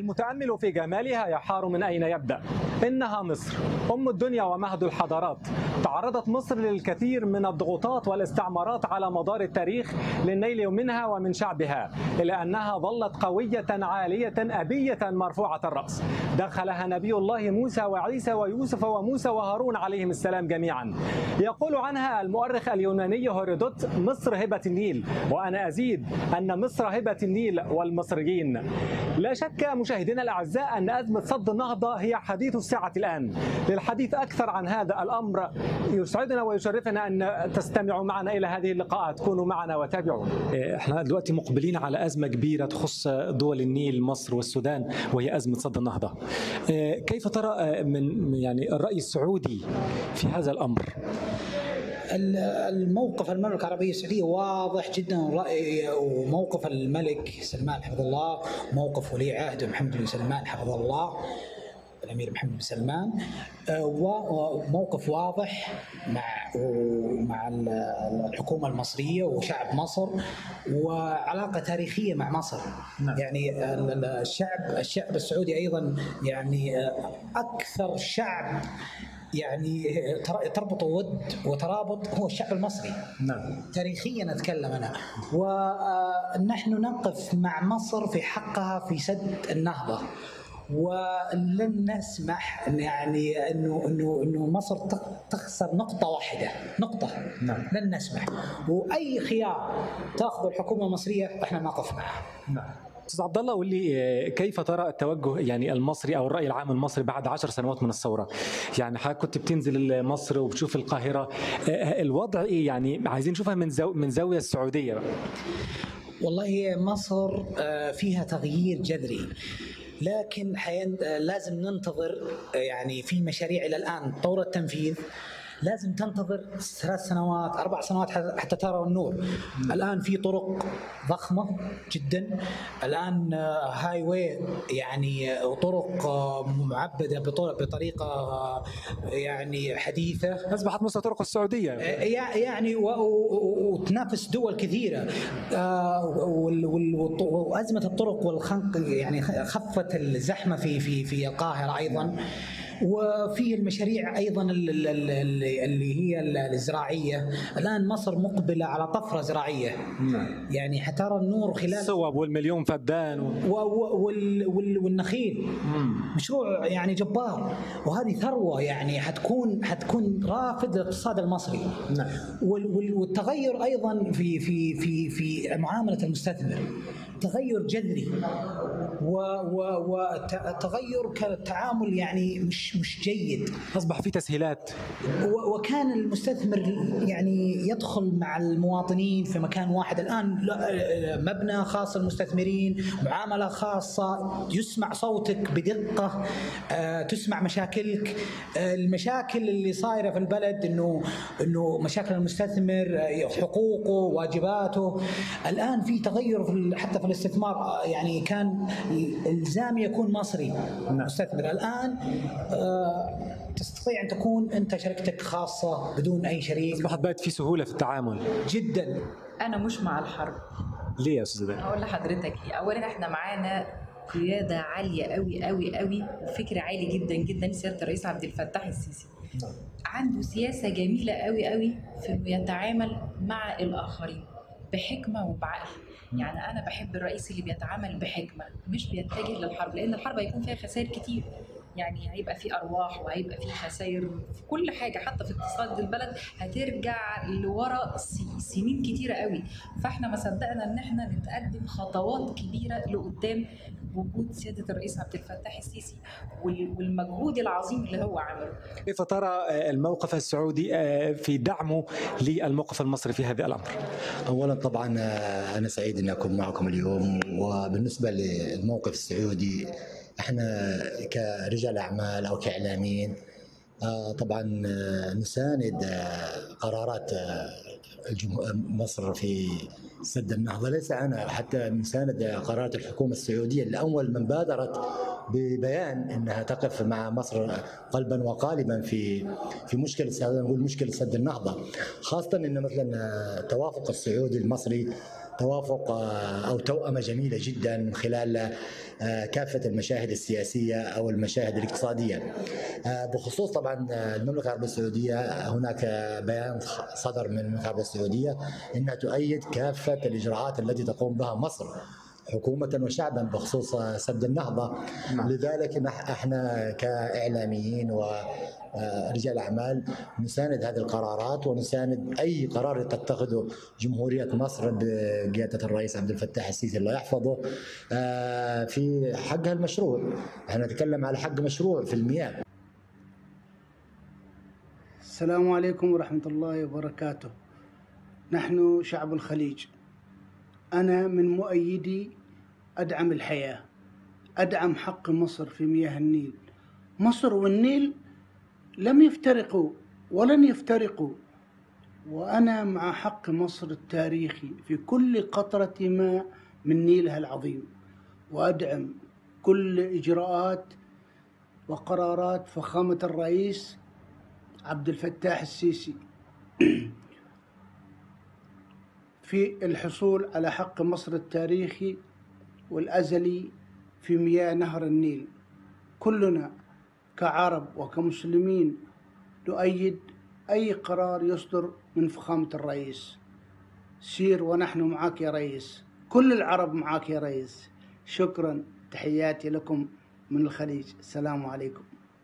المتأمل في جمالها يحار من أين يبدأ إنها مصر أم الدنيا ومهد الحضارات تعرضت مصر للكثير من الضغوطات والاستعمارات على مدار التاريخ للنيل منها ومن شعبها إلا أنها ظلت قوية عالية أبية مرفوعة الرأس دخلها نبي الله موسى وعيسى ويوسف وموسى وهارون عليهم السلام جميعا يقول عنها المؤرخ اليوناني هيرودوت مصر هبة النيل وأنا أزيد أن مصر هبة النيل والمصريين لا شك مشاهدينا الأعزاء أن أزمة صد النهضة هي حديث الساعة الآن للحديث أكثر عن هذا الأمر يسعدنا ويشرفنا أن تستمعوا معنا إلى هذه اللقاءات كونوا معنا وتابعوا احنا دلوقتي مقبلين على أزمة كبيرة تخص دول النيل مصر والسودان وهي أزمة صد النهضة كيف ترى من يعني الرأي السعودي في هذا الأمر؟ الموقف المملكة العربية السعودية واضح جدا رأي وموقف الملك سلمان حفظه الله موقف ولي عهده محمد بن سلمان حفظه الله الامير محمد بن سلمان موقف واضح مع مع الحكومه المصريه وشعب مصر وعلاقه تاريخيه مع مصر نعم. يعني الشعب الشعب السعودي ايضا يعني اكثر شعب يعني تربط ود وترابط هو الشعب المصري نعم تاريخيا اتكلم انا ونحن نقف مع مصر في حقها في سد النهضه ولن نسمح يعني انه انه انه مصر تخسر نقطة واحدة، نقطة نعم. لن نسمح، واي خيار تاخذ الحكومة المصرية احنا نقف معها. نعم. استاذ عبد الله قول لي كيف ترى التوجه يعني المصري او الراي العام المصري بعد عشر سنوات من الثوره؟ يعني حضرتك كنت بتنزل مصر وبتشوف القاهره الوضع ايه يعني عايزين نشوفها من زاو من زاويه السعوديه بقى. والله مصر فيها تغيير جذري لكن حين لازم ننتظر يعني في مشاريع الى الان طور التنفيذ لازم تنتظر ثلاث سنوات اربع سنوات حتى ترى النور م. الان في طرق ضخمه جدا الان هاي واي يعني طرق معبده بطريقه يعني حديثه اصبحت مثل طرق السعوديه يعني وتنافس دول كثيره وازمه الطرق والخنق يعني خفت الزحمه في في في القاهره ايضا وفي المشاريع ايضا اللي هي الزراعيه الان مصر مقبله على طفره زراعيه نعم. يعني حترى النور خلال الصوب والمليون فدان و... وال... وال... والنخيل مم. مشروع يعني جبار وهذه ثروه يعني حتكون حتكون رافد للاقتصاد المصري نعم. وال... والتغير ايضا في في في في معامله المستثمر تغير جذري وتغير كالتعامل يعني مش مش جيد اصبح في تسهيلات وكان المستثمر يعني يدخل مع المواطنين في مكان واحد الان مبنى خاص للمستثمرين معامله خاصه يسمع صوتك بدقه تسمع مشاكلك المشاكل اللي صايره في البلد انه انه مشاكل المستثمر حقوقه واجباته الان في تغير في حتى في الاستثمار يعني كان الزام يكون مصري مستثمر الان تستطيع ان تكون انت شركتك خاصه بدون اي شريك اصبحت بقت في سهوله في التعامل جدا انا مش مع الحرب ليه يا استاذ هقول لحضرتك ليه اولا احنا معانا قياده عاليه قوي قوي قوي وفكر عالي جدا جدا سياده الرئيس عبد الفتاح السيسي عنده سياسه جميله قوي قوي في انه يتعامل مع الاخرين بحكمه وبعقل يعني انا بحب الرئيس اللي بيتعامل بحكمه مش بيتجه للحرب لان الحرب هيكون فيها خسائر كتير يعني هيبقى في ارواح وهيبقى في خسائر في كل حاجه حتى في اقتصاد البلد هترجع لورا سنين كتيره قوي فاحنا ما صدقنا ان احنا نتقدم خطوات كبيره لقدام بوجود سياده الرئيس عبد الفتاح السيسي والمجهود العظيم اللي هو عمله. كيف ترى الموقف السعودي في دعمه للموقف المصري في هذا الامر؟ اولا طبعا انا سعيد اني اكون معكم اليوم وبالنسبه للموقف السعودي احنا كرجال اعمال او كاعلاميين طبعا نساند قرارات مصر في سد النهضه ليس انا حتى نساند قرارات الحكومه السعوديه اللي اول من بادرت ببيان انها تقف مع مصر قلبا وقالبا في في مشكله نقول مشكله سد النهضه خاصه ان مثلا التوافق السعودي المصري توافق آه، او توأمه جميله جدا من خلال آه، كافه المشاهد السياسيه او المشاهد الاقتصاديه. آه، بخصوص طبعا آه، المملكه العربيه السعوديه هناك بيان صدر من المملكه العربيه السعوديه انها تؤيد كافه الاجراءات التي تقوم بها مصر حكومة وشعبا بخصوص سد النهضة نعم. لذلك نح- احنا كإعلاميين ورجال أعمال نساند هذه القرارات ونساند أي قرار تتخذه جمهورية مصر بقيادة الرئيس عبد الفتاح السيسي الله يحفظه آه، في حقها المشروع احنا نتكلم على حق مشروع في المياه السلام عليكم ورحمة الله وبركاته نحن شعب الخليج أنا من مؤيدي أدعم الحياة أدعم حق مصر في مياه النيل مصر والنيل لم يفترقوا ولن يفترقوا وأنا مع حق مصر التاريخي في كل قطرة ماء من نيلها العظيم وأدعم كل إجراءات وقرارات فخامة الرئيس عبد الفتاح السيسي في الحصول على حق مصر التاريخي والأزلي في مياه نهر النيل كلنا كعرب وكمسلمين نؤيد أي قرار يصدر من فخامة الرئيس سير ونحن معك يا رئيس كل العرب معك يا رئيس شكرا تحياتي لكم من الخليج السلام عليكم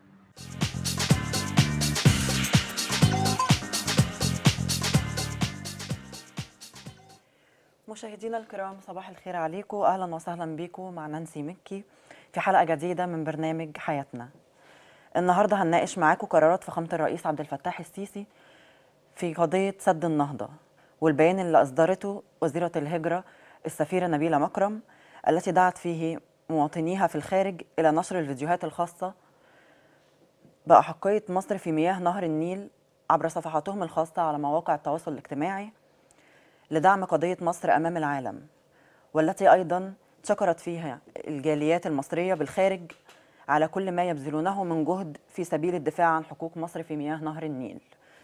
مشاهدينا الكرام صباح الخير عليكم اهلا وسهلا بكم مع نانسي مكي في حلقه جديده من برنامج حياتنا النهارده هنناقش معاكم قرارات فخامه الرئيس عبد الفتاح السيسي في قضيه سد النهضه والبيان اللي اصدرته وزيره الهجره السفيره نبيله مكرم التي دعت فيه مواطنيها في الخارج الى نشر الفيديوهات الخاصه باحقيه مصر في مياه نهر النيل عبر صفحاتهم الخاصه على مواقع التواصل الاجتماعي لدعم قضية مصر أمام العالم والتي أيضا شكرت فيها الجاليات المصرية بالخارج على كل ما يبذلونه من جهد في سبيل الدفاع عن حقوق مصر في مياه نهر النيل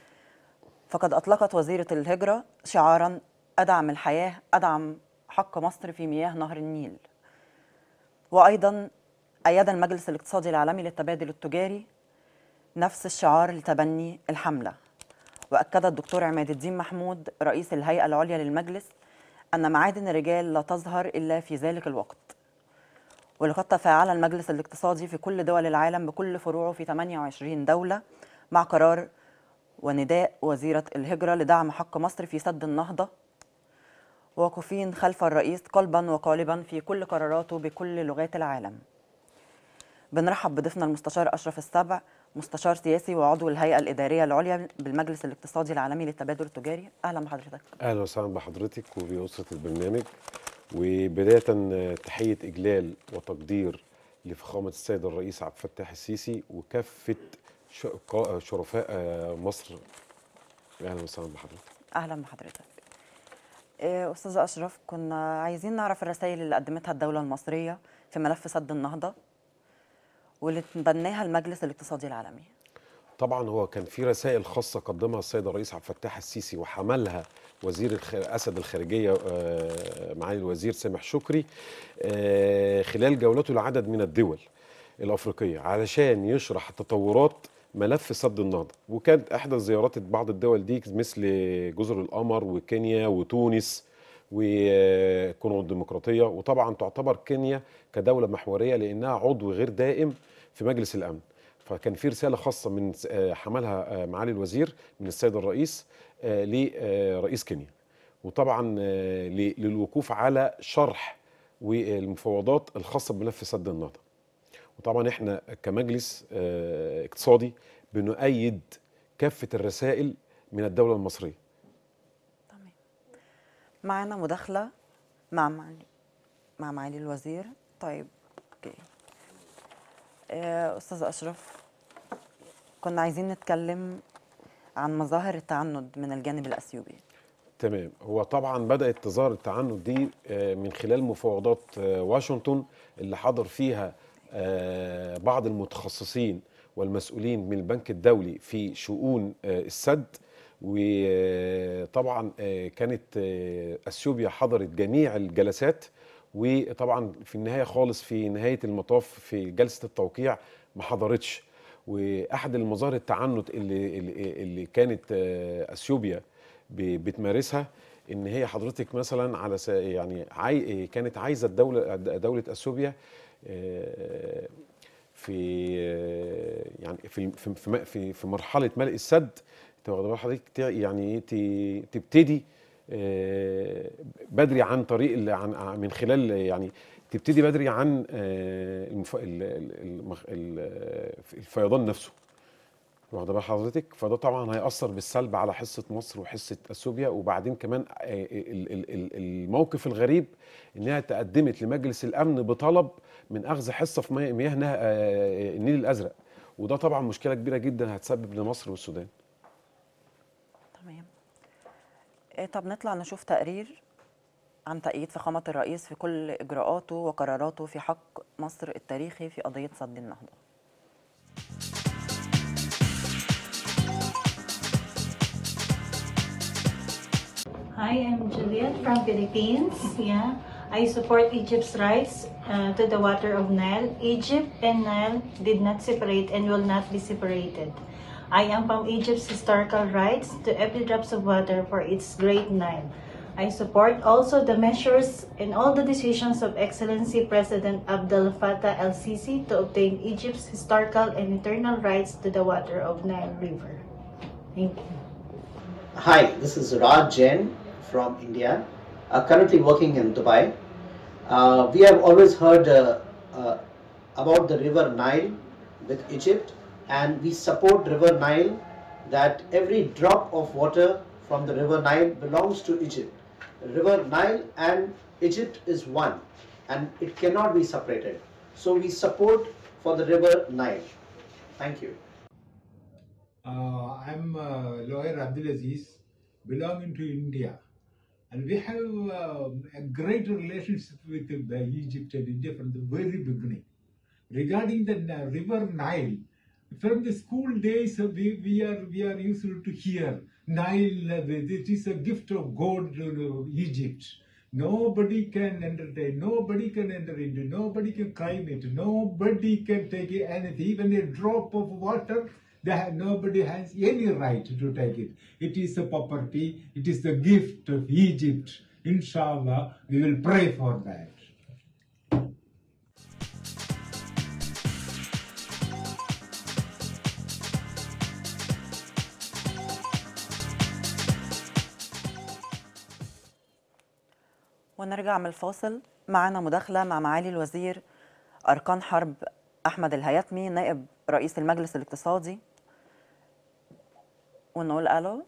فقد أطلقت وزيرة الهجرة شعارا أدعم الحياة أدعم حق مصر في مياه نهر النيل وأيضا أيد المجلس الاقتصادي العالمي للتبادل التجاري نفس الشعار لتبني الحملة وأكد الدكتور عماد الدين محمود رئيس الهيئة العليا للمجلس أن معادن الرجال لا تظهر إلا في ذلك الوقت ولقد تفاعل المجلس الاقتصادي في كل دول العالم بكل فروعه في 28 دولة مع قرار ونداء وزيرة الهجرة لدعم حق مصر في سد النهضة واقفين خلف الرئيس قلبا وقالبا في كل قراراته بكل لغات العالم بنرحب بضيفنا المستشار أشرف السبع مستشار سياسي وعضو الهيئة الإدارية العليا بالمجلس الاقتصادي العالمي للتبادل التجاري أهلا بحضرتك اهلا وسهلا بحضرتك وباسره البرنامج وبدايه تحيه اجلال وتقدير لفخامه السيد الرئيس عبد الفتاح السيسي وكافه ش- قا- شرفاء آه، مصر اهلا وسهلا بحضرتك أهلا بحضرتك إيه، أستاذ أشرف كنا عايزين نعرف الرسائل اللي قدمتها الدولة المصرية في ملف سد النهضة واللي تبناها المجلس الاقتصادي العالمي طبعا هو كان في رسائل خاصه قدمها السيد الرئيس عبد الفتاح السيسي وحملها وزير الخ... اسد الخارجيه آه، معالي الوزير سامح شكري آه، خلال جولته لعدد من الدول الافريقيه علشان يشرح تطورات ملف سد النهضه وكانت احدى زيارات بعض الدول دي مثل جزر القمر وكينيا وتونس والكونغو الديمقراطيه وطبعا تعتبر كينيا كدوله محوريه لانها عضو غير دائم في مجلس الامن فكان في رساله خاصه من آه، حملها آه، معالي الوزير من السيد الرئيس آه، لرئيس كينيا وطبعا آه، ل- للوقوف على شرح والمفاوضات الخاصه بملف سد النهضه وطبعا احنا كمجلس آه، اقتصادي بنؤيد كافه الرسائل من الدوله المصريه تمام معانا مداخلة مع معالي مع معالي الوزير طيب اوكي آه، أستاذ أشرف كنا عايزين نتكلم عن مظاهر التعنت من الجانب الأثيوبي تمام هو طبعا بدات تظاهر التعنت دي آه، من خلال مفاوضات آه، واشنطن اللي حضر فيها آه، بعض المتخصصين والمسؤولين من البنك الدولي في شؤون آه، السد وطبعا آه، كانت آه، اثيوبيا حضرت جميع الجلسات وطبعا في النهايه خالص في نهايه المطاف في جلسه التوقيع ما حضرتش واحد المظاهر التعنت اللي اللي, اللي كانت آه، اثيوبيا ب- بتمارسها ان هي حضرتك مثلا على س- يعني عاي كانت عايزه الدوله دوله اثيوبيا آه، في آه، يعني في في في- في في مرحله ملء السد انت واخد بال حضرتك تع- يعني إيه ت- تبتدي آه، بدري عن طريق ال- عن عن- من خلال يعني تبتدي بدري عن آه، المف- ال- ال- المخ- ال- الفيضان نفسه واخده بال حضرتك فده طبعا هيأثر بالسلب على حصه مصر وحصه اثيوبيا وبعدين كمان آه، ال- ال- ال- الموقف الغريب انها تقدمت لمجلس الامن بطلب من اخذ حصه في مي- مياه نه- آه، النيل الازرق وده طبعا مشكله كبيره جدا هتسبب لمصر والسودان تمام إيه طب نطلع نشوف تقرير عن تأييد فخامة الرئيس في كل إجراءاته وقراراته في حق مصر التاريخي في قضية سد النهضة Hi, I'm Juliet from Philippines. Yeah, I support Egypt's rights uh, to the water of Nile. Egypt and Nile did not separate and will not be separated. I am from Egypt's historical rights to every drops of water for its great Nile. I support also the measures and all the decisions of Excellency President Abdel Fattah el-Sisi to obtain Egypt's historical and eternal rights to the water of Nile River. Thank you. Hi, this is Raj Jain from India, uh, currently working in Dubai. Uh, we have always heard uh, uh, about the river Nile with Egypt, and we support river Nile that every drop of water from the river Nile belongs to Egypt. River Nile and Egypt is one, and it cannot be separated. So we support for the river Nile. Thank you. Uh, I'm uh, lawyer Abdulaziz, belonging to India, and we have um, a great relationship with uh, Egypt and India from the very beginning. Regarding the Ni- river Nile, from the school days uh, we, we are we are used to hear Nile. uh, It is a gift of God to Egypt. Nobody can entertain, nobody can enter into, nobody can climb it, nobody can take anything, even a drop of water, they have, nobody has any right to take it. It is a property, it is the gift of Egypt. Inshallah, we will pray for that. ونرجع من الفاصل معنا مداخلة مع معالي الوزير أركان حرب أحمد الهياتمي نائب رئيس المجلس الاقتصادي ونقول ألو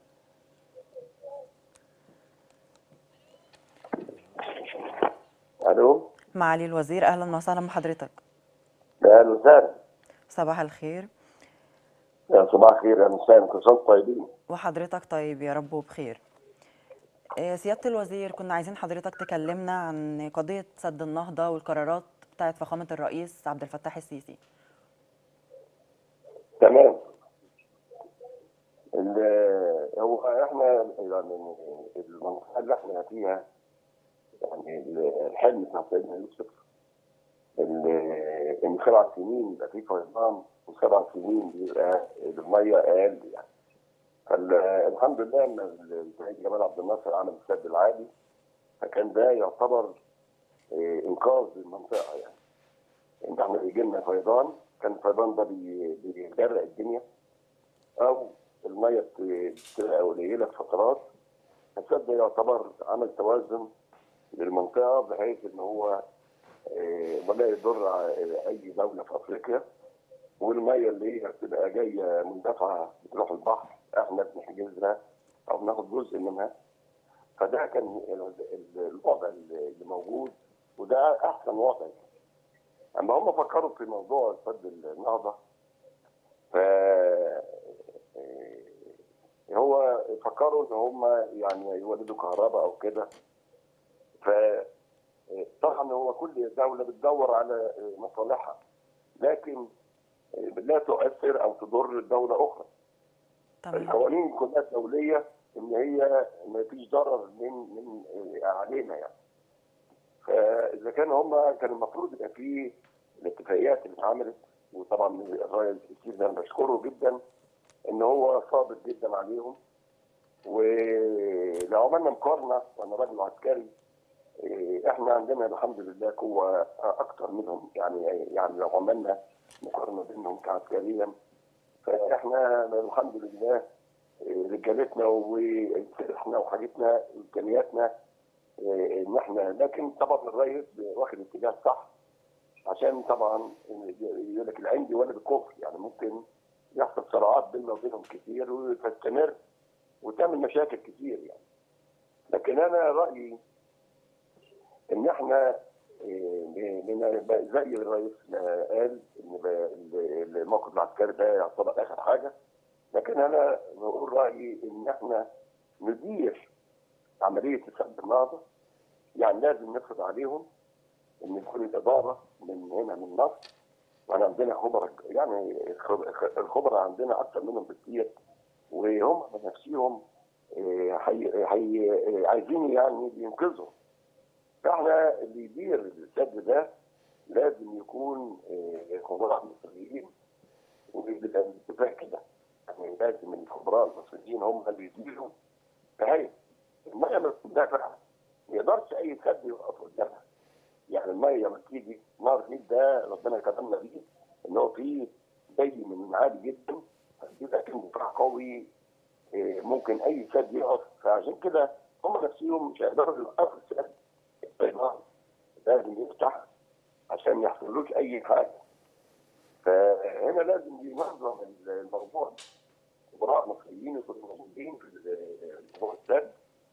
الو معالي الوزير أهلا وسهلا بحضرتك اهلا وسهلا صباح الخير يا صباح الخير يا مساء كل سنه وأنتم طيبين وحضرتك طيب يا رب وبخير آه، سيادة الوزير كنا عايزين حضرتك تكلمنا عن قضية سد النهضة والقرارات بتاعت فخامة الرئيس عبد الفتاح السيسي تمام ال- هو احنا يعني المنطقه اللي احنا فيها يعني الحلم بتاع سيدنا يوسف ال- ان سبع سنين يبقى في فيضان وسبع سنين بيبقى الميه اقل يعني فالحمد لله ان السيد جمال عبد الناصر عمل السد العالي فكان ده يعتبر آه، انقاذ المنطقه يعني ان احنا بيجي لنا فيضان كان الفيضان ده بي- بيغرق الدنيا او الميه بت- بتبقى قليله في فترات السد ده يعتبر عمل توازن للمنطقه بحيث ان هو آه، ولا يضر ع- اي دوله في افريقيا والميه اللي هي بتبقى جايه مندفعه بتروح البحر احنا بنحجزها او بناخد جزء منها فده كان ال- ال- الوضع اللي موجود وده احسن وضع اما هم فكروا في موضوع سد النهضه ف هو فكروا ان هم يعني يولدوا كهرباء او كده ف طبعا هو كل دوله بتدور على مصالحها لكن لا تؤثر او تضر دوله اخرى تمام القوانين كلها الدوليه ان هي ما فيش ضرر من من علينا يعني فاذا كان هم كان المفروض يبقى في الاتفاقيات اللي اتعملت وطبعا الرئيس السيسي ده انا بشكره جدا ان هو صابر جدا عليهم ولو عملنا مقارنه وانا راجل عسكري إيه، احنا عندنا الحمد لله قوه اكتر منهم يعني يعني لو عملنا مقارنه بينهم كعسكريا فاحنا الحمد لله إيه، رجالتنا وسلاحنا وحاجتنا امكانياتنا إيه، ان احنا لكن طبعا الرئيس واخد اتجاه صح عشان طبعا يقول لك العين دي ولد الكفر يعني ممكن يحصل صراعات بيننا وبينهم كتير وتستمر وتعمل مشاكل كتير يعني لكن انا رايي ان احنا إيه، من- زي الرئيس ما قال ان ب- ال- الموقف العسكري ده يعتبر اخر حاجه لكن انا بقول رايي ان احنا ندير عمليه سد النهضه يعني لازم نفرض عليهم ان يكون الاداره من هنا من مصر وانا عندنا خبراء يعني الخب- الخبراء عندنا اكثر منهم بكثير وهم من نفسهم إيه، حي- حي- عايزين يعني ينقذوا فاحنا اللي يدير السد ده لازم يكون إيه، خبراء مصريين وبيبقى الاتفاق كده يعني لازم الخبراء المصريين هم اللي يديروا فهي الميه لما بتدافع ما يقدرش اي سد يقف قدامها يعني الميه لما تيجي نهر النيل ده ربنا كرمنا بيه ان هو فيه جاي من عالي جدا بيبقى كان دفاع قوي إيه، ممكن اي سد يقف فعشان كده هم نفسهم مش هيقدروا يوقفوا السد النهر لازم يفتح عشان ما يحصلوش اي حاجه فهنا لازم ينظم الموضوع خبراء مصريين يكونوا موجودين في الموضوع السد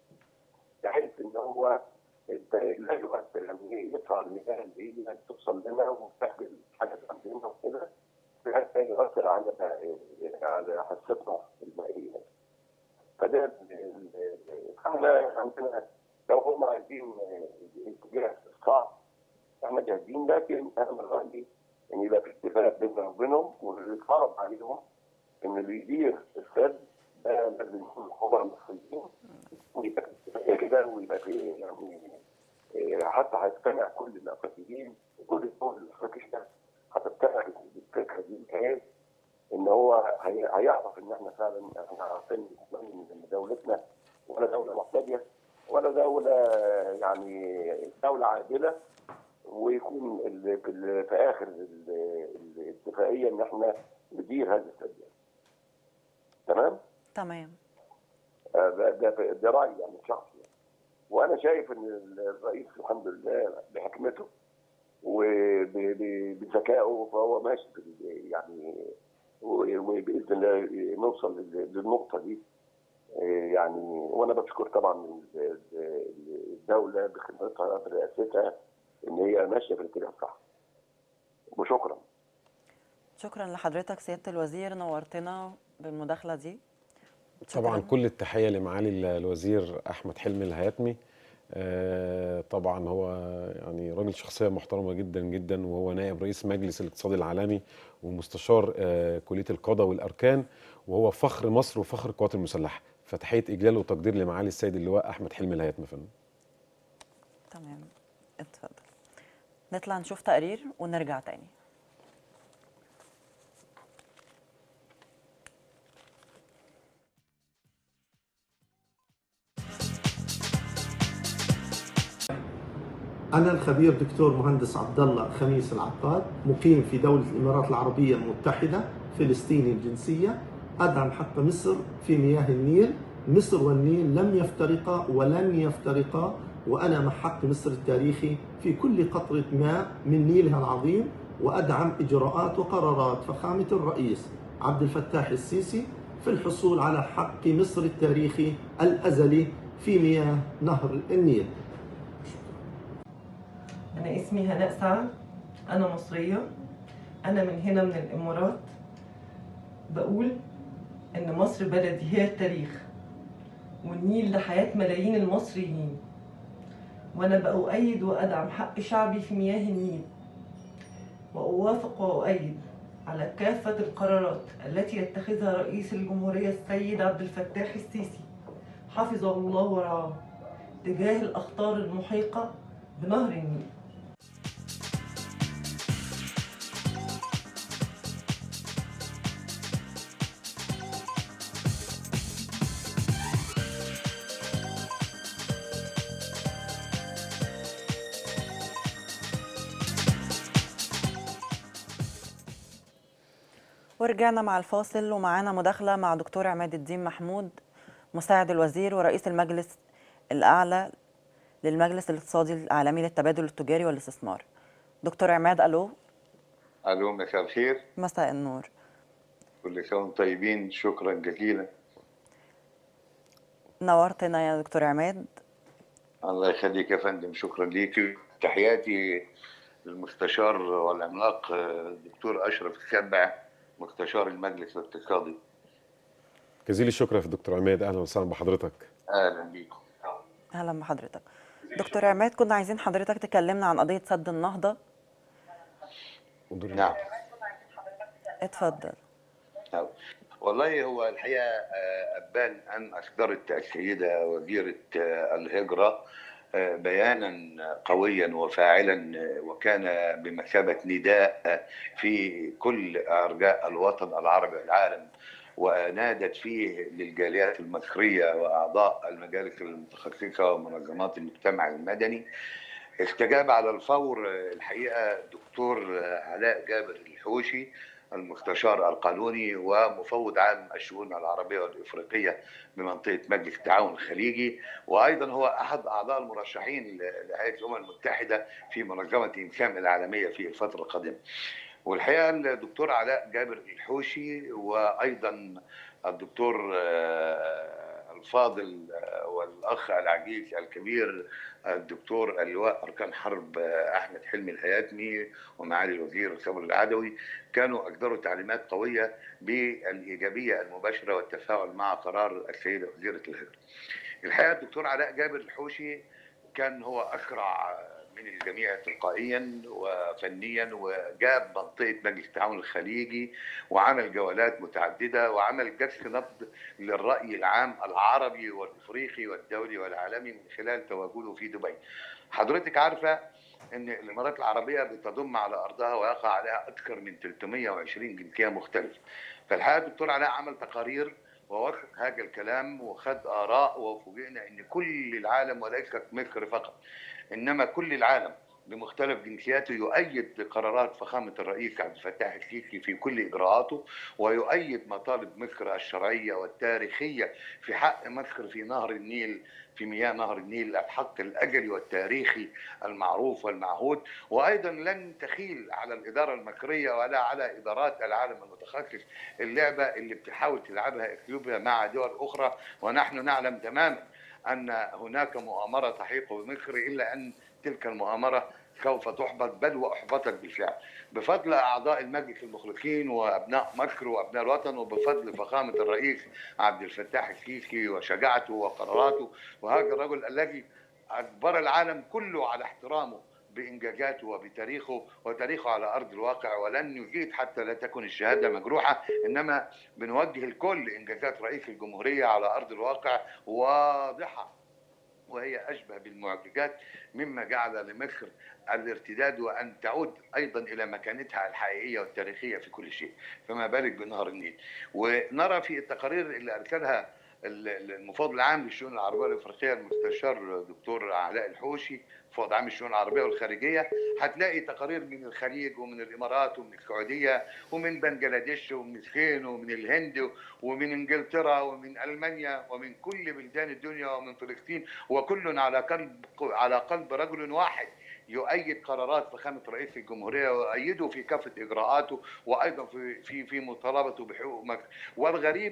بحيث ان هو انت لا يؤثر يعني يدفع المياه اللي هي توصل لنا وتحمل حاجه عندنا وكده بحيث لا يؤثر على على حصتنا المائيه فده ال- ال- احنا عندنا لو هم عايزين اتجاه صعب احنا جاهزين لكن انا من رايي ان يبقى في اتفاق بيننا وبينهم ويتفرض عليهم ان اللي يدير السد ده لازم يكون خبراء مصريين ويبقى في اتفاقيه كده ويبقى في يعني إيه، حتى هيجتمع كل الافريقيين وكل الدول الافريقيه هتجتمع بالفكره دي بحيث ان هو هي- هيعرف ان احنا فعلا احنا عارفين ان دولتنا ولا دوله محتاجه ولا دوله يعني دوله عادله ويكون ال- في ال- في اخر ال- الاتفاقيه ان احنا ندير هذا السد تمام؟ تمام آه، ده ده ده رايي يعني شخصي يعني. وانا شايف ان الرئيس الحمد لله بحكمته وبذكائه فهو ماشي في ال- يعني و- وباذن الله نوصل لل- للنقطه دي آه، يعني وانا بشكر طبعا ال- ال- الدوله بخدمتها برئاستها ان هي ماشيه في الاتجاه الصح وشكرا شكرا لحضرتك سياده الوزير نورتنا بالمداخله دي طبعا كل التحيه لمعالي ال- الوزير احمد حلمي الهياتمي آه، طبعا هو يعني راجل شخصيه محترمه جدا جدا وهو نائب رئيس مجلس الاقتصاد العالمي ومستشار آه، كليه القضاء والاركان وهو فخر مصر وفخر القوات المسلحه فتحيه اجلال وتقدير لمعالي السيد اللواء احمد حلمي الهياتمي فندم تمام اتفضل نطلع نشوف تقرير ونرجع تاني أنا الخبير دكتور مهندس عبد الله خميس العقاد مقيم في دولة الإمارات العربية المتحدة فلسطيني الجنسية أدعم حق مصر في مياه النيل مصر والنيل لم يفترقا ولن يفترقا وأنا مع حق مصر التاريخي في كل قطرة ماء من نيلها العظيم وأدعم إجراءات وقرارات فخامة الرئيس عبد الفتاح السيسي في الحصول على حق مصر التاريخي الأزلي في مياه نهر النيل أنا اسمي هناء سعد أنا مصرية أنا من هنا من الإمارات بقول إن مصر بلدي هي التاريخ والنيل ده حياة ملايين المصريين وأنا بأؤيد وأدعم حق شعبي في مياه النيل وأوافق وأؤيد على كافة القرارات التي يتخذها رئيس الجمهورية السيد عبد الفتاح السيسي حفظه الله ورعاه تجاه الأخطار المحيقة بنهر النيل ورجعنا مع الفاصل ومعانا مداخلة مع دكتور عماد الدين محمود مساعد الوزير ورئيس المجلس الأعلى للمجلس الاقتصادي العالمي للتبادل التجاري والاستثمار دكتور عماد ألو الو مساء الخير مساء النور كل سنه وانتم طيبين شكرا جزيلا نورتنا يا دكتور عماد الله يخليك يا فندم شكرا ليك تحياتي للمستشار والعملاق الدكتور اشرف السبع مستشار المجلس الاقتصادي جزيل الشكر يا دكتور عماد اهلا وسهلا بحضرتك اهلا بيكم أهلا بحضرتك دكتور عماد كنا عايزين حضرتك تكلمنا عن قضية سد النهضة نعم اتفضل نعم. والله هو الحقيقه آه، ابان ان اصدرت السيده وزيره آه، الهجره آه، بيانا قويا وفاعلا آه، وكان بمثابه نداء آه، في كل ارجاء الوطن العربي والعالم ونادت فيه للجاليات المصريه واعضاء المجالس المتخصصه ومنظمات المجتمع المدني استجاب على الفور آه، الحقيقه دكتور آه، علاء جابر الحوشي المستشار القانوني ومفوض عام الشؤون العربيه والافريقيه بمنطقه مجلس التعاون الخليجي وايضا هو احد اعضاء المرشحين لهيئه الامم المتحده في منظمه انسام العالميه في الفتره القادمه. والحقيقه الدكتور علاء جابر الحوشي وايضا الدكتور آه، الفاضل آه، والاخ العزيز الكبير الدكتور اللواء اركان حرب آه، احمد حلمي الهياتمي ومعالي الوزير صبري العدوي كانوا اصدروا تعليمات قويه بالايجابيه المباشره والتفاعل مع قرار السيده وزيره الهجره. الحقيقه الدكتور علاء جابر الحوشي كان هو اسرع من الجميع تلقائيا وفنيا وجاب منطقه مجلس التعاون الخليجي وعمل جولات متعدده وعمل جلسه نبض للراي العام العربي والافريقي والدولي والعالمي من خلال تواجده في دبي. حضرتك عارفه ان الامارات العربيه بتضم على ارضها ويقع عليها اكثر من 320 جنسيه مختلفه. فالحقيقه الدكتور علاء عمل تقارير ووثق هذا الكلام وخد اراء وفوجئنا ان كل العالم وليست مصر فقط انما كل العالم بمختلف جنسياته يؤيد قرارات فخامه الرئيس عبد الفتاح السيسي في كل اجراءاته ويؤيد مطالب مصر الشرعيه والتاريخيه في حق مصر في نهر النيل في مياه نهر النيل الحق الاجلي والتاريخي المعروف والمعهود وايضا لن تخيل على الاداره المصريه ولا على ادارات العالم المتخصص اللعبه اللي بتحاول تلعبها اثيوبيا مع دول اخرى ونحن نعلم تماما ان هناك مؤامره تحيق بمصر الا ان تلك المؤامره سوف تحبط بل واحبطت بالفعل بفضل اعضاء المجلس المخلصين وابناء مصر وابناء الوطن وبفضل فخامه الرئيس عبد الفتاح السيسي وشجاعته وقراراته وهذا الرجل الذي اجبر العالم كله على احترامه بانجازاته وبتاريخه وتاريخه على ارض الواقع ولن يزيد حتى لا تكن الشهاده مجروحه انما بنوجه الكل انجازات رئيس الجمهوريه على ارض الواقع واضحه وهي اشبه بالمعجزات مما جعل لمصر الارتداد وان تعود ايضا الى مكانتها الحقيقيه والتاريخيه في كل شيء فما بالك بنهر النيل ونرى في التقارير اللي ارسلها المفوض العام للشؤون العربيه والافريقيه المستشار دكتور علاء الحوشي مفوض عام الشؤون العربيه والخارجيه هتلاقي تقارير من الخليج ومن الامارات ومن السعوديه ومن بنجلاديش ومن الصين ومن الهند ومن انجلترا ومن المانيا ومن كل بلدان الدنيا ومن فلسطين وكل على قلب على قلب رجل واحد يؤيد قرارات فخامه رئيس الجمهوريه ويؤيده في كافه اجراءاته وايضا في في في مطالبته بحقوق مصر والغريب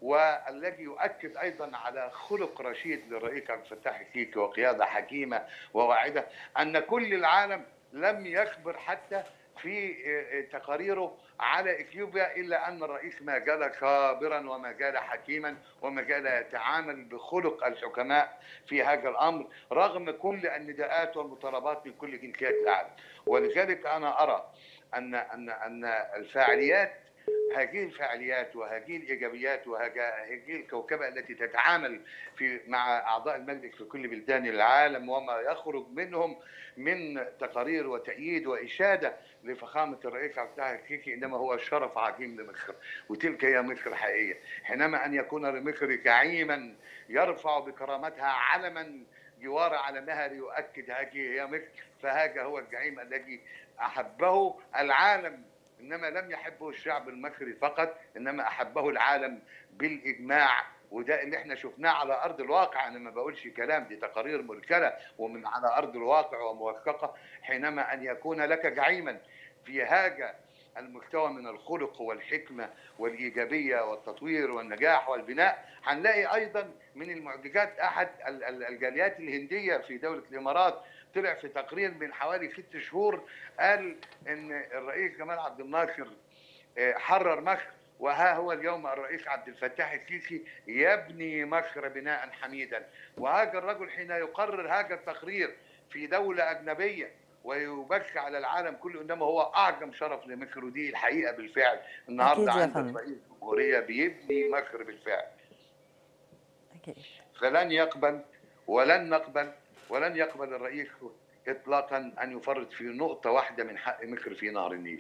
والذي يؤكد ايضا على خلق رشيد للرئيس عبد الفتاح السيسي وقياده حكيمه وواعده ان كل العالم لم يصبر حتى في تقاريره على اثيوبيا الا ان الرئيس ما زال صابرا وما زال حكيما وما زال يتعامل بخلق الحكماء في هذا الامر رغم كل النداءات والمطالبات من كل جنسيات العالم ولذلك انا ارى ان ان ان الفاعليات هذه الفعاليات وهذه الايجابيات وهذه الكوكبه التي تتعامل في مع اعضاء المجلس في كل بلدان العالم وما يخرج منهم من تقارير وتأييد وإشادة لفخامة الرئيس عبد الفتاح السيسي إنما هو شرف عظيم لمصر وتلك هي مصر حقيقية حينما أن يكون لمصر زعيما يرفع بكرامتها علما جوار علمها ليؤكد هذه هي مصر فهذا هو الزعيم الذي أحبه العالم انما لم يحبه الشعب المصري فقط انما احبه العالم بالاجماع وده اللي احنا شفناه على ارض الواقع انا ما بقولش كلام دي تقارير مرسله ومن على ارض الواقع وموثقه حينما ان يكون لك زعيما في هذا المستوى من الخلق والحكمه والايجابيه والتطوير والنجاح والبناء هنلاقي ايضا من المعجزات احد الجاليات الهنديه في دوله الامارات طلع في تقرير من حوالي ست شهور قال ان الرئيس جمال عبد الناصر حرر مصر وها هو اليوم الرئيس عبد الفتاح السيسي يبني مصر بناء حميدا وهذا الرجل حين يقرر هذا التقرير في دولة أجنبية ويبث على العالم كله انما هو اعظم شرف لمصر ودي الحقيقه بالفعل النهارده عندك رئيس جمهوريه بيبني مصر بالفعل أكيد. فلن يقبل ولن نقبل ولن يقبل الرئيس اطلاقا ان يفرط في نقطه واحده من حق مصر في نهر النيل.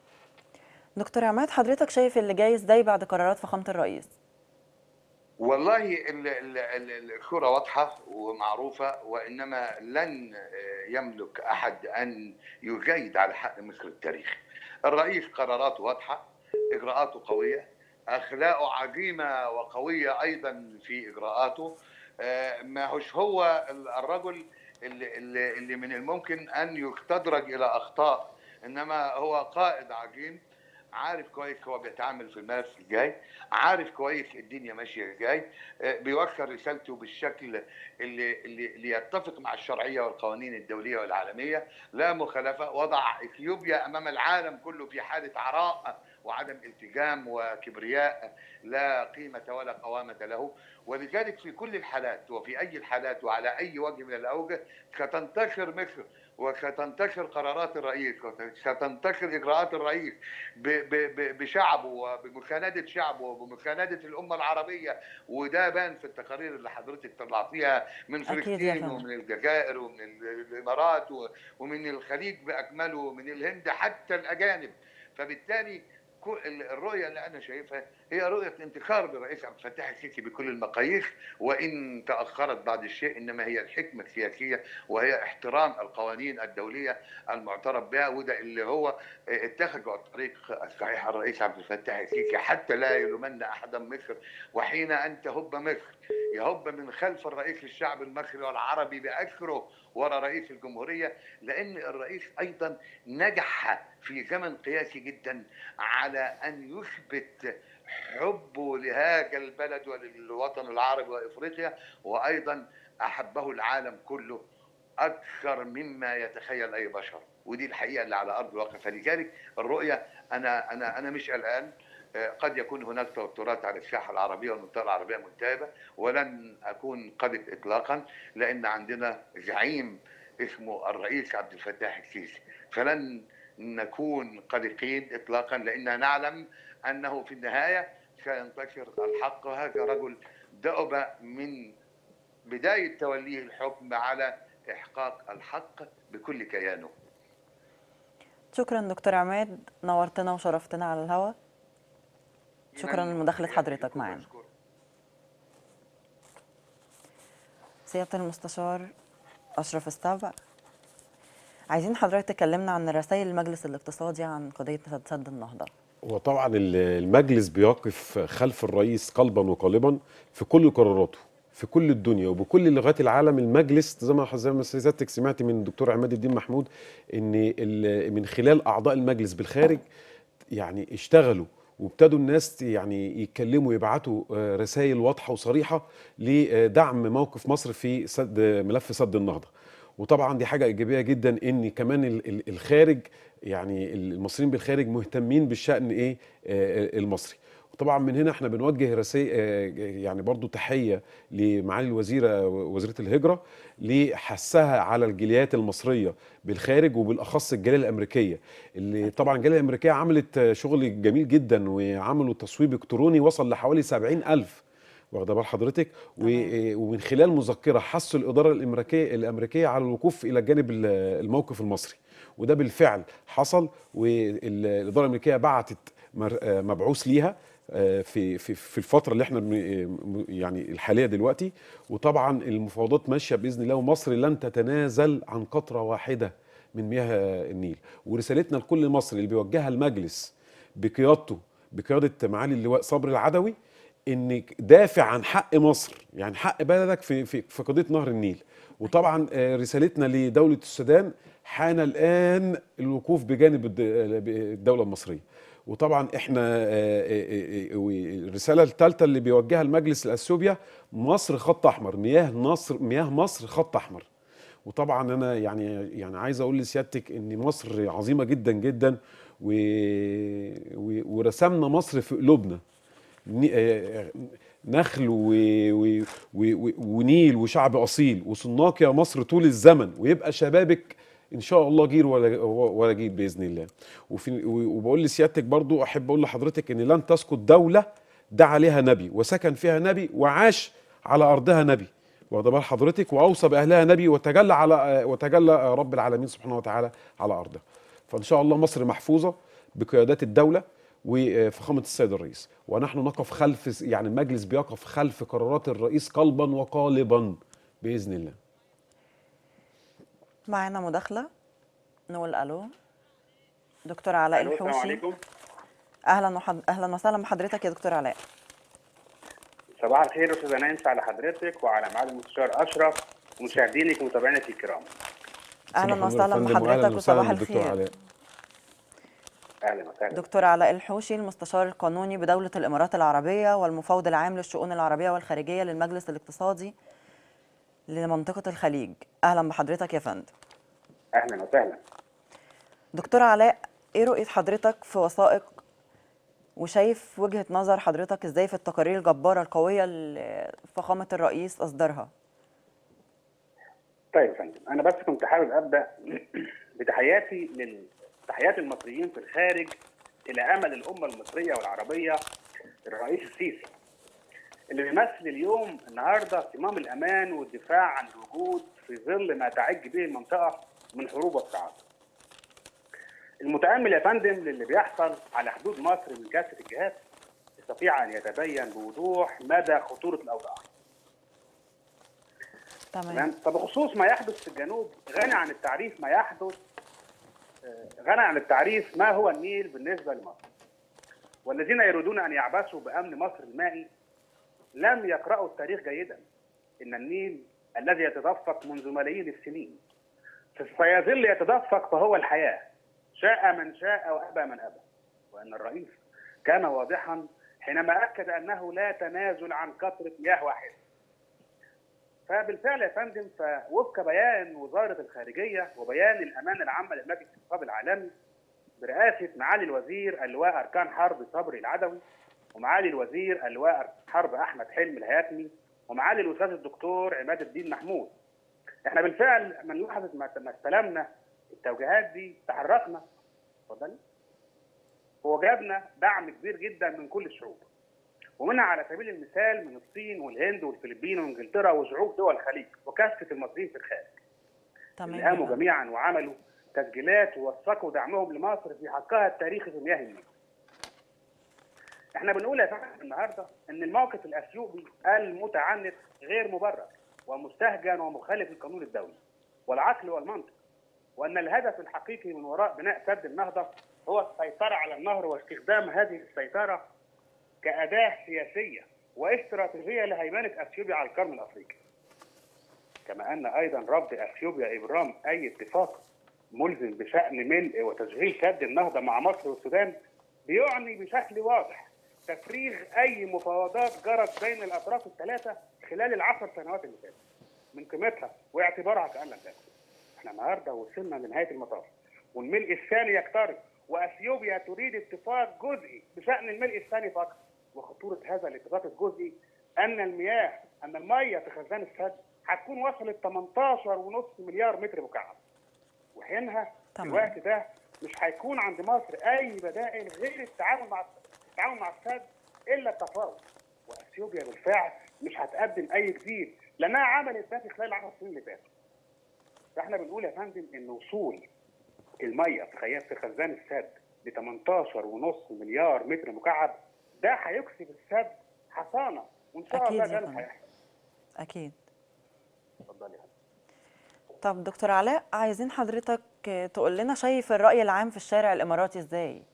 دكتور عماد حضرتك شايف اللي جاي ازاي بعد قرارات فخامه الرئيس؟ والله الصوره واضحه ومعروفه وانما لن يملك احد ان يجيد على حق مصر التاريخ. الرئيس قراراته واضحه، اجراءاته قويه، اخلاقه عظيمه وقويه ايضا في اجراءاته. ما هوش هو الرجل اللي, اللي, اللي من الممكن ان يستدرج الى اخطاء انما هو قائد عظيم عارف كويس هو بيتعامل في الملف الجاي عارف كويس الدنيا ماشيه ازاي بيوصل رسالته بالشكل اللي, اللي اللي يتفق مع الشرعيه والقوانين الدوليه والعالميه لا مخالفه وضع اثيوبيا امام العالم كله في حاله عراء وعدم التزام وكبرياء لا قيمة ولا قوامة له ولذلك في كل الحالات وفي أي الحالات وعلى أي وجه من الأوجه ستنتشر مصر وستنتشر قرارات الرئيس وستنتشر إجراءات الرئيس بشعبه وبمساندة شعبه وبمساندة الأمة العربية وده بان في التقارير اللي حضرتك طلعتيها من فلسطين ومن الجزائر ومن الإمارات ومن الخليج بأكمله ومن الهند حتى الأجانب فبالتالي الرؤيه اللي انا شايفها هي رؤيه انتخاب الرئيس عبد الفتاح السيسي بكل المقاييس وان تاخرت بعض الشيء انما هي الحكمه السياسيه وهي احترام القوانين الدوليه المعترف بها وده اللي هو اتخذ الطريق الصحيح الرئيس عبد الفتاح السيسي حتى لا يلومن احدا مصر وحين ان تهب مصر يهب من خلف الرئيس الشعب المصري والعربي باكره ورا رئيس الجمهوريه لان الرئيس ايضا نجح في زمن قياسي جدا على ان يثبت حبه لهذا البلد وللوطن العربي وافريقيا وايضا احبه العالم كله اكثر مما يتخيل اي بشر ودي الحقيقه اللي على ارض الواقع فلذلك الرؤيه انا انا انا مش قلقان قد يكون هناك توترات على الساحه العربيه والمنطقه العربيه ملتهبه ولن اكون قلق اطلاقا لان عندنا زعيم اسمه الرئيس عبد الفتاح السيسي فلن نكون قلقين اطلاقا لاننا نعلم انه في النهايه سينتشر الحق وهذا رجل دأب من بدايه توليه الحكم على احقاق الحق بكل كيانه. شكرا دكتور عماد نورتنا وشرفتنا على الهواء. شكرا لمداخله حضرتك معنا. سياده المستشار اشرف السبع عايزين حضرتك تكلمنا عن رسائل المجلس الاقتصادي عن قضيه سد النهضه وطبعا المجلس بيقف خلف الرئيس قلبا وقالبا في كل قراراته في كل الدنيا وبكل لغات العالم المجلس زي ما زي ما سيادتك سمعت من الدكتور عماد الدين محمود ان من خلال اعضاء المجلس بالخارج يعني اشتغلوا وابتدوا الناس يعني يتكلموا يبعتوا رسائل واضحه وصريحه لدعم موقف مصر في سد ملف سد النهضه وطبعا دي حاجه ايجابيه جدا ان كمان الخارج يعني المصريين بالخارج مهتمين بالشان ايه المصري وطبعا من هنا احنا بنوجه رسائل يعني برضو تحيه لمعالي الوزيره وزيره الهجره لحثها على الجاليات المصريه بالخارج وبالاخص الجاليه الامريكيه اللي طبعا الجاليه الامريكيه عملت شغل جميل جدا وعملوا تصويب الكتروني وصل لحوالي 70 الف واخده بال حضرتك و- ومن خلال مذكره حثوا الاداره الامريكيه الامريكيه على الوقوف الى جانب ال- الموقف المصري وده بالفعل حصل والاداره الامريكيه بعتت مر- آه، مبعوث ليها آه، في في في الفتره اللي احنا بن- يعني الحاليه دلوقتي وطبعا المفاوضات ماشيه باذن الله ومصر لن تتنازل عن قطره واحده من مياه النيل ورسالتنا لكل مصري اللي بيوجهها المجلس بقيادته بقياده معالي اللواء صبري العدوي انك دافع عن حق مصر يعني حق بلدك في في في قضيه نهر النيل وطبعا آه، رسالتنا لدوله السودان حان الان الوقوف بجانب الد- الدوله المصريه وطبعا احنا آه، آه، آه، والرساله الثالثه اللي بيوجهها المجلس الاثيوبيا مصر خط احمر مياه مصر مياه مصر خط احمر وطبعا انا يعني يعني عايز اقول لسيادتك ان مصر عظيمه جدا جدا و... و... ورسمنا مصر في قلوبنا ن- آه، نخل و... و... و... و... ونيل وشعب اصيل وصناك يا مصر طول الزمن ويبقى شبابك ان شاء الله جيل ولا ولا جيل باذن الله وفي وبقول لسيادتك برضو احب اقول لحضرتك ان لن تسقط دوله دعا عليها نبي وسكن فيها نبي وعاش على ارضها نبي واخد بال حضرتك واوصى باهلها نبي وتجلى على وتجلى رب العالمين سبحانه وتعالى على ارضها فان شاء الله مصر محفوظه بقيادات الدوله وفخامه السيد الرئيس ونحن نقف خلف يعني المجلس بيقف خلف قرارات الرئيس قلبا وقالبا باذن الله معانا مداخلة نقول ألو دكتور علاء ألو، السلام الحوشي عليكم. أهلا وحد... أهلا وسهلا بحضرتك يا دكتور علاء صباح الخير استاذه نانسي على حضرتك وعلى معالي المستشار اشرف ومشاهدينك ومتابعينك الكرام أهلا صباح وسهلا الفندم وأهلاً بحضرتك وسهلاً وصباح بالدكتور الخير علاء. اهلا وسهلا دكتور علاء الحوشي المستشار القانوني بدولة الإمارات العربية والمفوض العام للشؤون العربية والخارجية للمجلس الاقتصادي لمنطقة الخليج أهلا بحضرتك يا فندم اهلا وسهلا دكتور علاء إيه رؤية حضرتك في وثائق وشايف وجهة نظر حضرتك إزاي في التقارير الجبارة القوية اللي فخامة الرئيس أصدرها طيب يا فندم انا بس كنت حابب ابدا بتحياتي لل تحيات المصريين في الخارج الى امل الامه المصريه والعربيه الرئيس السيسي اللي بيمثل اليوم النهارده صمام الامان والدفاع عن الوجود في ظل ما تعج به المنطقه من حروب وصراعات. المتامل يا فندم للي بيحصل على حدود مصر من كافه الجهات يستطيع ان يتبين بوضوح مدى خطوره الاوضاع. تمام فبخصوص ما يحدث في الجنوب غني عن التعريف ما يحدث آه، غني عن التعريف ما هو النيل بالنسبه لمصر. والذين يريدون ان يعبثوا بامن مصر المائي لم يقرأوا التاريخ جيدا إن النيل الذي يتدفق منذ ملايين السنين سيظل يتدفق فهو الحياة شاء من شاء وأبى من أبى وأن الرئيس كان واضحا حينما أكد أنه لا تنازل عن قطرة مياه واحدة فبالفعل يا فندم فوفق بيان وزارة الخارجية وبيان الأمانة العامة للمجلس الاقتصادي العالمي برئاسة معالي الوزير اللواء أركان حرب صبري العدوي ومعالي الوزير اللواء حرب احمد حلمي الهياتمي ومعالي الاستاذ الدكتور عماد الدين محمود. احنا بالفعل من لحظه ما ما استلمنا التوجيهات دي تحركنا اتفضلي ووجدنا دعم كبير جدا من كل الشعوب. ومنها على سبيل المثال من الصين والهند والفلبين وانجلترا وشعوب دول الخليج وكافه المصريين في الخارج. اللي قاموا جميعا وعملوا تسجيلات ووثقوا دعمهم لمصر في حقها التاريخي في مياه النيل. احنا بنقول يا فندم النهارده ان الموقف الاثيوبي المتعنت غير مبرر ومستهجن ومخالف للقانون الدولي والعقل والمنطق وان الهدف الحقيقي من وراء بناء سد النهضه هو السيطره على النهر واستخدام هذه السيطره كاداه سياسيه واستراتيجيه لهيمنه اثيوبيا على القرن الافريقي. كما ان ايضا رفض اثيوبيا ابرام اي اتفاق ملزم بشان ملء وتشغيل سد النهضه مع مصر والسودان بيعني بشكل واضح تفريغ اي مفاوضات جرت بين الاطراف الثلاثه خلال العشر سنوات اللي فاتت من قيمتها واعتبارها كان لم تكن. احنا النهارده وصلنا لنهايه المطاف والملء الثاني يقترب واثيوبيا تريد اتفاق جزئي بشان الملء الثاني فقط وخطوره هذا الاتفاق الجزئي ان المياه ان الميه في خزان السد هتكون وصلت 18.5 مليار متر مكعب وحينها في تمام. الوقت ده مش هيكون عند مصر اي بدائل غير التعامل مع التعامل مع السد الا التفاوض واثيوبيا بالفعل مش هتقدم اي جديد لانها عملت ده في خلال العشر سنين اللي فاتوا فاحنا بنقول يا فندم ان وصول الميه في خيام في خزان السد ل 18.5 مليار متر مكعب ده هيكسب السد حصانه وان شاء أكيد الله يا ده اللي فندم. هيحصل اكيد اتفضلي يا طب دكتور علاء عايزين حضرتك تقول لنا شايف الرأي العام في الشارع الإماراتي إزاي؟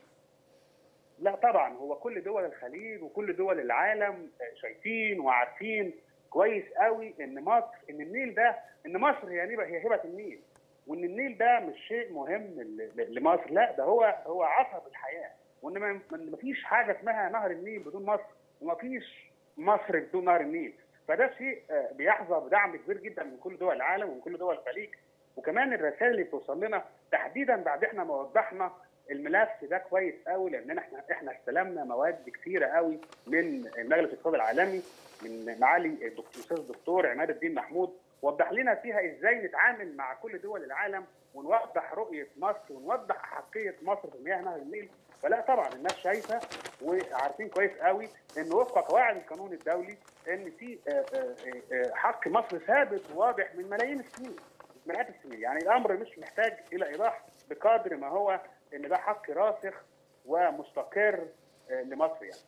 لا طبعا هو كل دول الخليج وكل دول العالم شايفين وعارفين كويس قوي ان مصر ان النيل ده ان مصر هي هبه هي هبه النيل وان النيل ده مش شيء مهم ل- ل- لمصر لا ده هو هو عصب الحياه وان ما ما فيش حاجه اسمها نهر النيل بدون مصر وما فيش مصر بدون نهر النيل فده شيء آه، بيحظى بدعم كبير جدا من كل دول العالم ومن كل دول الخليج وكمان الرسائل اللي بتوصل لنا تحديدا بعد احنا ما وضحنا الملف ده كويس قوي لان احنا احنا استلمنا مواد كتيره قوي من مجلس الاقتصاد العالمي من معالي الدكتور الاستاذ الدكتور عماد الدين محمود وضح لنا فيها ازاي نتعامل مع كل دول العالم ونوضح رؤيه مصر ونوضح احقيه مصر في مياه نهر النيل فلا طبعا الناس شايفه وعارفين كويس قوي ان وفق قواعد القانون الدولي ان في آه، آه، آه، حق مصر ثابت وواضح من ملايين السنين من مئات السنين يعني الامر مش محتاج الى ايضاح بقدر ما هو ان ده حق راسخ ومستقر آه، لمصر يعني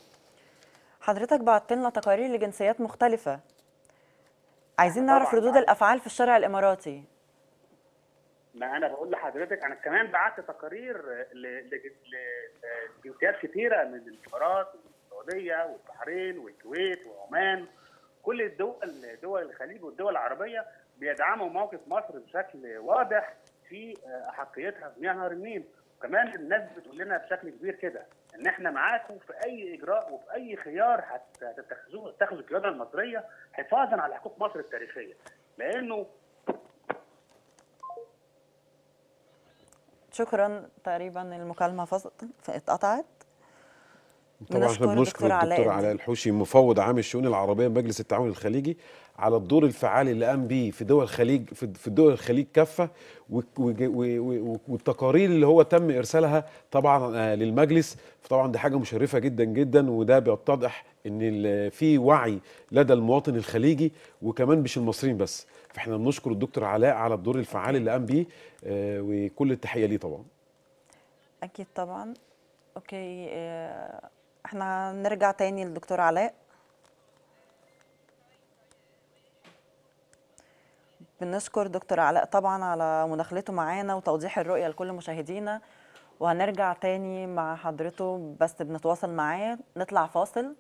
حضرتك بعت لنا تقارير لجنسيات مختلفة عايزين طبعاً نعرف ردود بعت. الأفعال في الشارع الإماراتي ما انا بقول لحضرتك انا كمان بعت تقارير ل- لج- لجنسيات كثيره من الامارات والسعوديه والبحرين والكويت وعمان كل الدول دول الخليج والدول العربيه بيدعموا موقف مصر بشكل واضح في احقيتها في مياه نهر النيل وكمان الناس بتقول لنا بشكل كبير كده ان احنا معاكم في اي اجراء وفي اي خيار هت- هتتخذوه تتخذوا القياده المصريه حفاظا على حقوق مصر التاريخيه لانه شكرا تقريبا المكالمة فصلت اتقطعت طبعا بنشكر احنا بنشكر دكتور علاء الدكتور الدين. علاء الحوشي مفوض عام الشؤون العربيه بمجلس التعاون الخليجي على الدور الفعال اللي قام بيه في دول الخليج في في دول الخليج كافه و- وج- و- و- والتقارير اللي هو تم ارسالها طبعا آه، للمجلس فطبعا دي حاجه مشرفه جدا جدا وده بيتضح ان ال- في وعي لدى المواطن الخليجي وكمان مش المصريين بس فاحنا بنشكر الدكتور علاء على الدور الفعال اللي قام بيه آه، وكل التحيه ليه طبعا أكيد طبعا أوكي آه، احنا نرجع تاني للدكتور علاء بنشكر دكتور علاء طبعا على مداخلته معانا وتوضيح الرؤية لكل مشاهدينا وهنرجع تاني مع حضرته بس بنتواصل معاه نطلع فاصل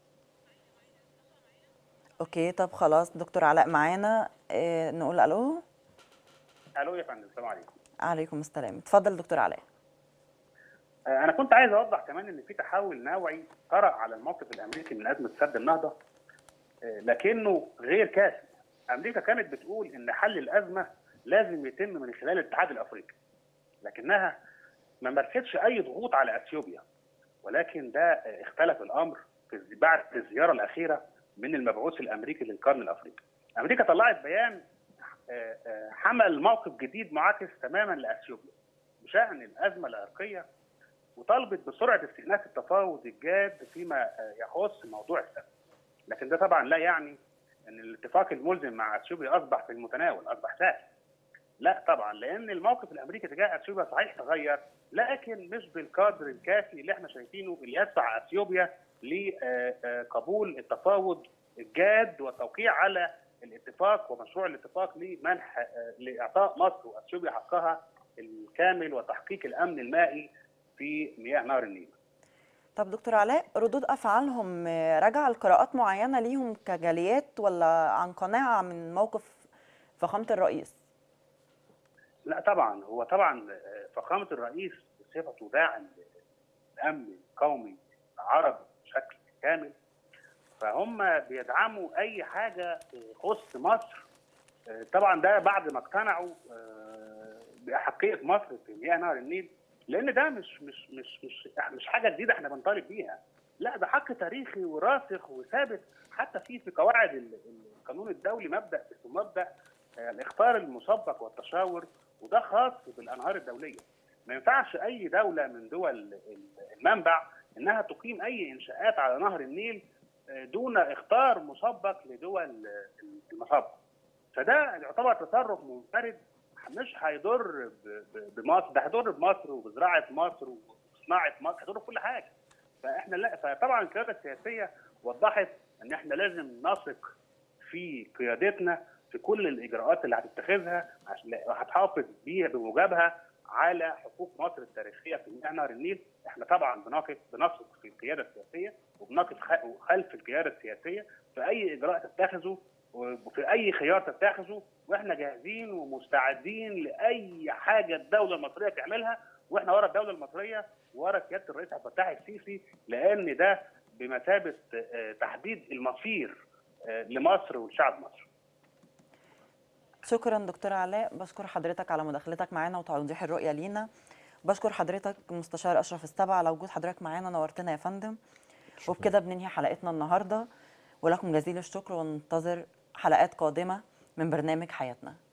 اوكي طب خلاص دكتور علاء معانا اه نقول الو الو يا فندم السلام عليكم عليكم السلام اتفضل دكتور علاء آه، انا كنت عايز اوضح كمان ان في تحول نوعي طرأ على الموقف الامريكي من ازمه سد النهضه آه، لكنه غير كافي امريكا كانت بتقول ان حل الازمه لازم يتم من خلال الاتحاد الافريقي لكنها ما مارستش اي ضغوط على اثيوبيا ولكن ده آه، اختلف الامر في الز- بعد الزياره الاخيره من المبعوث الامريكي للقرن الافريقي امريكا طلعت بيان آه، آه، حمل موقف جديد معاكس تماما لاثيوبيا بشان الازمه العرقيه وطالبت بسرعه استئناف التفاوض الجاد فيما آه، يخص موضوع السد. لكن ده طبعا لا يعني ان الاتفاق الملزم مع اثيوبيا اصبح في المتناول، اصبح سهل. لا طبعا لان الموقف الامريكي تجاه اثيوبيا صحيح تغير لكن مش بالقدر الكافي اللي احنا شايفينه اللي يدفع اثيوبيا لقبول التفاوض الجاد والتوقيع على الاتفاق ومشروع الاتفاق لمنح آه، لاعطاء مصر واثيوبيا حقها الكامل وتحقيق الامن المائي في مياه نهر النيل. طب دكتور علاء ردود افعالهم آه، راجعه لقراءات معينه ليهم كجاليات ولا عن قناعه من موقف فخامه الرئيس لا طبعا هو طبعا فخامه الرئيس بصفته داعم الامن القومي العربي بشكل كامل فهم بيدعموا اي حاجه تخص مصر طبعا ده بعد ما اقتنعوا باحقيه مصر في مياه نهر النيل لان ده مش مش مش مش مش حاجه جديده احنا بنطالب بيها لا ده حق تاريخي وراسخ وثابت حتى في في قواعد ال- ال- القانون الدولي مبدا اسمه مبدا آه، الاخطار المسبق والتشاور وده خاص بالانهار الدوليه ما ينفعش اي دوله من دول ال- المنبع انها تقيم اي انشاءات على نهر النيل آه، دون اخطار مسبق لدول آه، المصب فده يعتبر تصرف منفرد مش هيضر ب- ب- بمصر ده هيضر بمصر وبزراعه مصر وصناعه مصر هيضر بكل حاجه فاحنا لا فطبعا القياده السياسيه وضحت ان احنا لازم نثق في قيادتنا في كل الاجراءات اللي هتتخذها عشان هتحافظ بيها بموجبها على حقوق مصر التاريخيه في مياه نهر النيل احنا طبعا بنقف بنثق في القياده السياسيه وبنقف خ- خلف القياده السياسيه في اي اجراء تتخذه وفي اي خيار تتخذه واحنا جاهزين ومستعدين لاي حاجه الدوله المصريه تعملها واحنا ورا الدوله المصريه ورا سياده الرئيس عبد الفتاح السيسي لان ده بمثابه آه، تحديد المصير آه، لمصر ولشعب مصر شكرا دكتور علاء بشكر حضرتك على مداخلتك معانا وتوضيح الرؤيه لينا بشكر حضرتك مستشار اشرف السبع على وجود حضرتك معانا نورتنا يا فندم وبكده بننهي حلقتنا النهارده ولكم جزيل الشكر وننتظر حلقات قادمه من برنامج حياتنا